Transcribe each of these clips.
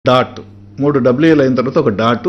Dot మూడు WL అయిన తర్వాత ఒక dot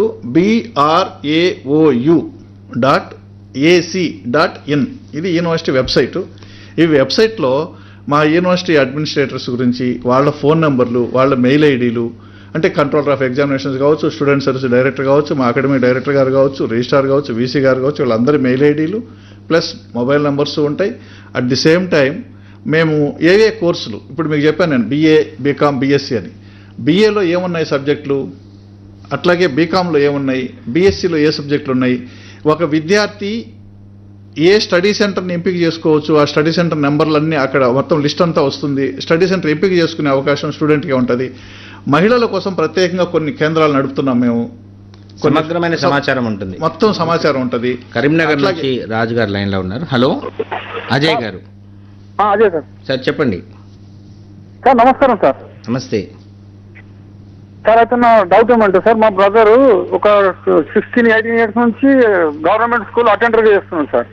BRAOU dot AC dot in ఇది యూనివర్సిటీ వెబ్సైట్ ఈ వెబ్సైట్లో మా యూనివర్సిటీ అడ్మినిస్ట్రేటర్స్ గురించి వాళ్ళ ఫోన్ నెంబర్లు వాళ్ళ మెయిల్ ఐడీలు అంటే కంట్రోలర్ ఆఫ్ ఎగ్జామినేషన్స్ కావచ్చు స్టూడెంట్ సర్వీస్ డైరెక్టర్ కావచ్చు మా అకాడమీ డైరెక్టర్ గారు కావచ్చు రిజిస్ట్రార్ కావచ్చు వీసీ గారు కావచ్చు వాళ్ళందరి మెయిల్ ఐడీలు ప్లస్ మొబైల్ నెంబర్స్ ఉంటాయి అట్ ది సేమ్ టైం మేము ఏ ఏ కోర్సులు ఇప్పుడు మీకు చెప్పాను నేను బీఏ బీకామ్ బీఎస్సీ అని బీఏలో ఏమున్నాయి సబ్జెక్టులు అట్లాగే బీకామ్లో ఏమున్నాయి బీఎస్సీలో ఏ సబ్జెక్టులు ఉన్నాయి ఒక విద్యార్థి ఏ స్టడీ సెంటర్ని ఎంపిక చేసుకోవచ్చు ఆ స్టడీ సెంటర్ నెంబర్లన్నీ అక్కడ మొత్తం లిస్ట్ అంతా వస్తుంది స్టడీ సెంటర్ ఎంపిక చేసుకునే అవకాశం స్టూడెంట్కి ఉంటుంది మహిళల కోసం ప్రత్యేకంగా కొన్ని కేంద్రాలు నడుపుతున్నాం మేము కొన్ని- సమగ్రమైన సమాచారం ఉంటుంది మొత్తం సమాచారం ఉంటుంది కరీంనగర్ అట్లాగే- నుంచి రాజు గారు లైన్ లో ఉన్నారు హలో అజయ్ గారు ఆ, అదే సార్ సార్ చెప్పండి సార్ నమస్కారం సార్ నమస్తే సార్ అయితే నా డౌట్ ఏమంటే సార్ మా బ్రదర్ ఒక సిక్స్టీన్ ఎయిటీన్ ఇయర్స్ నుంచి గవర్నమెంట్ స్కూల్ అటెండర్ చేస్తున్నాడు సార్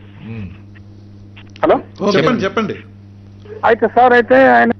హలో ఓ, చెప్పండి చెప్పండి అయితే సార్ అయితే ఆయన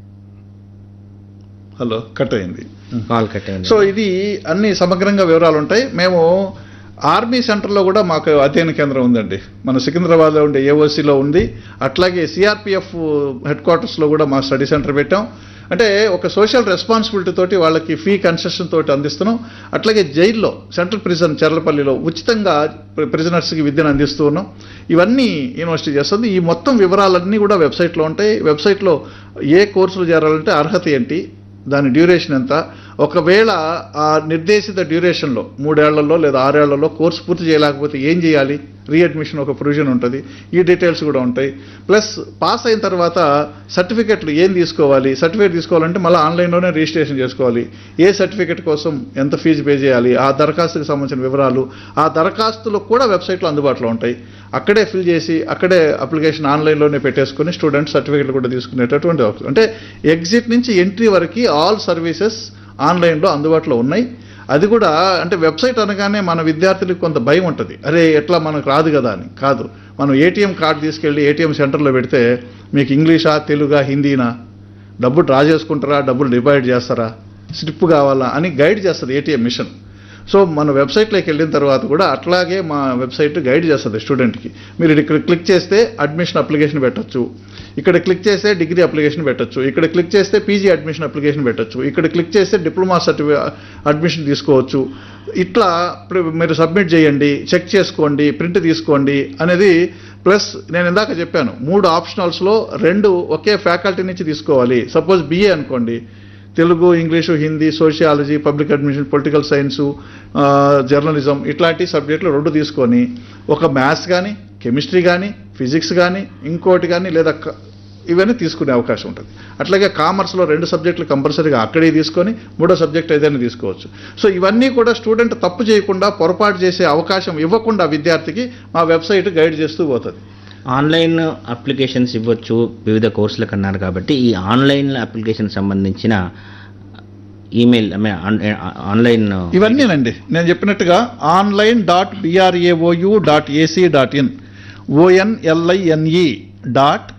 హలో కట్ అయింది కాల్ కట్టేయండి సో ఇది అన్ని సమగ్రంగా వివరాలు ఉంటాయి మేము ఆర్మీ సెంటర్లో కూడా మాకు అధ్యయన కేంద్రం ఉందండి మన సికింద్రాబాద్లో ఉండే ఏఓసీలో ఉంది అట్లాగే సిఆర్పిఎఫ్ హెడ్ క్వార్టర్స్లో కూడా మా స్టడీ సెంటర్ పెట్టాం అంటే ఒక సోషల్ రెస్పాన్సిబిలిటీ తోటి వాళ్ళకి ఫీ కన్సెషన్ తోటి అందిస్తున్నాం అట్లాగే జైల్లో సెంట్రల్ ప్రిజన్ చెర్లపల్లిలో ఉచితంగా ప్రిజనర్స్కి విద్యను అందిస్తూ ఉన్నాం ఇవన్నీ యూనివర్సిటీ చేస్తుంది ఈ మొత్తం వివరాలన్నీ కూడా వెబ్సైట్లో ఉంటాయి వెబ్సైట్లో ఏ కోర్సులు చేరాలంటే అర్హత ఏంటి దాని డ్యూరేషన్ ఎంత ఒకవేళ ఆ నిర్దేశిత డ్యూరేషన్లో మూడేళ్లలో లేదా ఆరేళ్లలో కోర్సు పూర్తి చేయలేకపోతే ఏం చేయాలి రీఅడ్మిషన్ ఒక ప్రొవిజన్ ఉంటుంది ఈ డీటెయిల్స్ కూడా ఉంటాయి ప్లస్ పాస్ అయిన తర్వాత సర్టిఫికెట్లు ఏం తీసుకోవాలి సర్టిఫికేట్ తీసుకోవాలంటే మళ్ళీ ఆన్లైన్లోనే రిజిస్ట్రేషన్ చేసుకోవాలి ఏ సర్టిఫికెట్ కోసం ఎంత ఫీజు పే చేయాలి ఆ దరఖాస్తుకి సంబంధించిన వివరాలు ఆ దరఖాస్తులు కూడా వెబ్సైట్లో అందుబాటులో ఉంటాయి అక్కడే ఫిల్ చేసి అక్కడే అప్లికేషన్ ఆన్లైన్లోనే పెట్టేసుకుని స్టూడెంట్ సర్టిఫికెట్లు కూడా తీసుకునేటటువంటి అవకాశం అంటే ఎగ్జిట్ నుంచి ఎంట్రీ వరకు ఆల్ సర్వీసెస్ ఆన్లైన్లో అందుబాటులో ఉన్నాయి అది కూడా అంటే వెబ్సైట్ అనగానే మన విద్యార్థులకు కొంత భయం ఉంటుంది అరే ఎట్లా మనకు రాదు కదా అని కాదు మనం ఏటీఎం కార్డు తీసుకెళ్ళి ఏటీఎం సెంటర్లో పెడితే మీకు ఇంగ్లీషా తెలుగా హిందీనా డబ్బు డ్రా చేసుకుంటారా డబ్బులు డిపాజిట్ చేస్తారా స్లిప్ కావాలా అని గైడ్ చేస్తుంది ఏటీఎం మిషన్ సో మన వెబ్సైట్లోకి వెళ్ళిన తర్వాత కూడా అట్లాగే మా వెబ్సైట్ గైడ్ చేస్తుంది స్టూడెంట్కి మీరు ఇక్కడ క్లిక్ చేస్తే అడ్మిషన్ అప్లికేషన్ పెట్టొచ్చు ఇక్కడ క్లిక్ చేస్తే డిగ్రీ అప్లికేషన్ పెట్టొచ్చు ఇక్కడ క్లిక్ చేస్తే పీజీ అడ్మిషన్ అప్లికేషన్ పెట్టొచ్చు ఇక్కడ క్లిక్ చేస్తే డిప్లొమా సర్టిఫి అడ్మిషన్ తీసుకోవచ్చు ఇట్లా ఇప్పుడు మీరు సబ్మిట్ చేయండి చెక్ చేసుకోండి ప్రింట్ తీసుకోండి అనేది ప్లస్ నేను ఇందాక చెప్పాను మూడు ఆప్షనల్స్లో రెండు ఒకే ఫ్యాకల్టీ నుంచి తీసుకోవాలి సపోజ్ బిఏ అనుకోండి Telugu English Hindi sociology public admission political science journalism ఇట్లాంటి సబ్జెక్టులు రెండు తీసుకొని ఒక మ్యాథ్స్ కానీ కెమిస్ట్రీ కానీ ఫిజిక్స్ కానీ ఇంకోటి కానీ లేదా క- ఇవన్నీ తీసుకునే అవకాశం ఉంటుంది అట్లాగే కామర్స్లో రెండు సబ్జెక్టులు కంపల్సరీగా అక్కడే తీసుకొని మూడో సబ్జెక్ట్ ఏదైనా తీసుకోవచ్చు సో ఇవన్నీ కూడా స్టూడెంట్ తప్పు చేయకుండా పొరపాటు చేసే అవకాశం ఇవ్వకుండా విద్యార్థికి మా వెబ్సైట్ గైడ్ చేస్తూ పోతుంది ఆన్లైన్ అప్లికేషన్స్ ఇవ్వచ్చు వివిధ కోర్సులకు అన్నారు కాబట్టి ఈ ఆన్లైన్ అప్లికేషన్ సంబంధించిన email I mean on- online ఇవన్నీనండి నేను చెప్పినట్టుగా online dot BRAOU dot AC dot in O N L I N E dot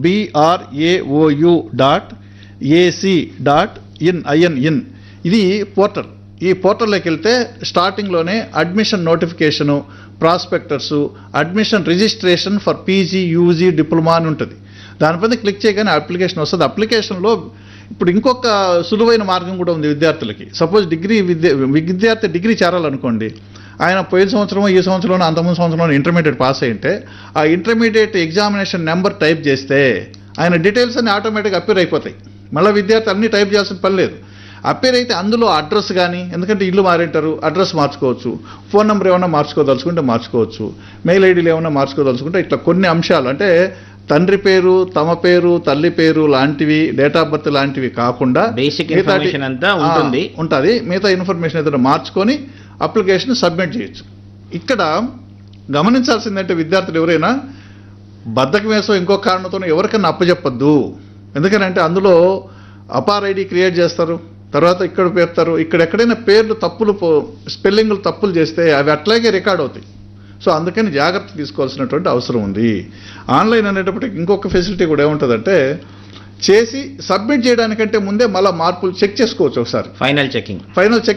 BRAOU dot AC dot in IN in ఇది పోర్టల్ ఈ పోర్టల్లోకి వెళ్తే స్టార్టింగ్లోనే admission notification prospectus admission registration for PG UG diploma అని ఉంటుంది దానిపైన క్లిక్ చేయగానే అప్లికేషన్ వస్తుంది అప్లికేషన్లో ఇప్పుడు ఇంకొక సులువైన మార్గం కూడా ఉంది విద్యార్థులకి సపోజ్ డిగ్రీ విద్య విద్యార్థి డిగ్రీ చేరాలనుకోండి ఆయన పోయిన సంవత్సరం ఈ సంవత్సరంలో అంతకుముందు సంవత్సరంలో ఇంటర్మీడియట్ పాస్ అయింటే ఆ ఇంటర్మీడియట్ ఎగ్జామినేషన్ నెంబర్ టైప్ చేస్తే ఆయన డీటెయిల్స్ అన్ని ఆటోమేటిక్గా అప్పీర్ అయిపోతాయి మళ్ళీ విద్యార్థి అన్ని టైప్ చేయాల్సిన పని లేదు అప్పేర్ అయితే అందులో అడ్రస్ కానీ ఎందుకంటే ఇల్లు మారింటారు అడ్రస్ మార్చుకోవచ్చు ఫోన్ నెంబర్ ఏమైనా మార్చుకోదలుచుకుంటే మార్చుకోవచ్చు మెయిల్ ఐడీలు ఏమైనా మార్చుకోదలుచుకుంటే ఇట్లా కొన్ని అంశాలు అంటే తండ్రి పేరు తమ పేరు తల్లి పేరు లాంటివి డేట్ ఆఫ్ బర్త్ లాంటివి కాకుండా Basic మిగతాటి- information అంతా ఉంటుంది. ఆ, ఉంటుంది మిగతా ఇన్ఫర్మేషన్ ఏదైనా మార్చుకొని అప్లికేషన్ సబ్మిట్ చేయొచ్చు ఇక్కడ గమనించాల్సిందంటే విద్యార్థులు ఎవరైనా బద్దకం వేసో ఇంకో కారణంతో ఎవరికైనా అప్పచెప్పద్దు ఎందుకనంటే అందులో అపార్ ఐడి క్రియేట్ చేస్తారు తర్వాత ఇక్కడ పెడతారు ఇక్కడ ఎక్కడైనా పేర్లు తప్పులు పో- స్పెల్లింగ్లు తప్పులు చేస్తే అవి అట్లాగే రికార్డ్ అవుతాయి సో అందుకని జాగ్రత్త తీసుకోవాల్సినటువంటి అవసరం ఉంది ఆన్లైన్ అనేటప్పటికి ఇంకొక ఫెసిలిటీ కూడా ఏముంటుందంటే చేసి సబ్మిట్ చేయడానికంటే ముందే మళ్ళీ మార్పులు చెక్ చేసుకోవచ్చు ఒకసారి ఫైనల్ చెకింగ్ ఫైనల్ చెక్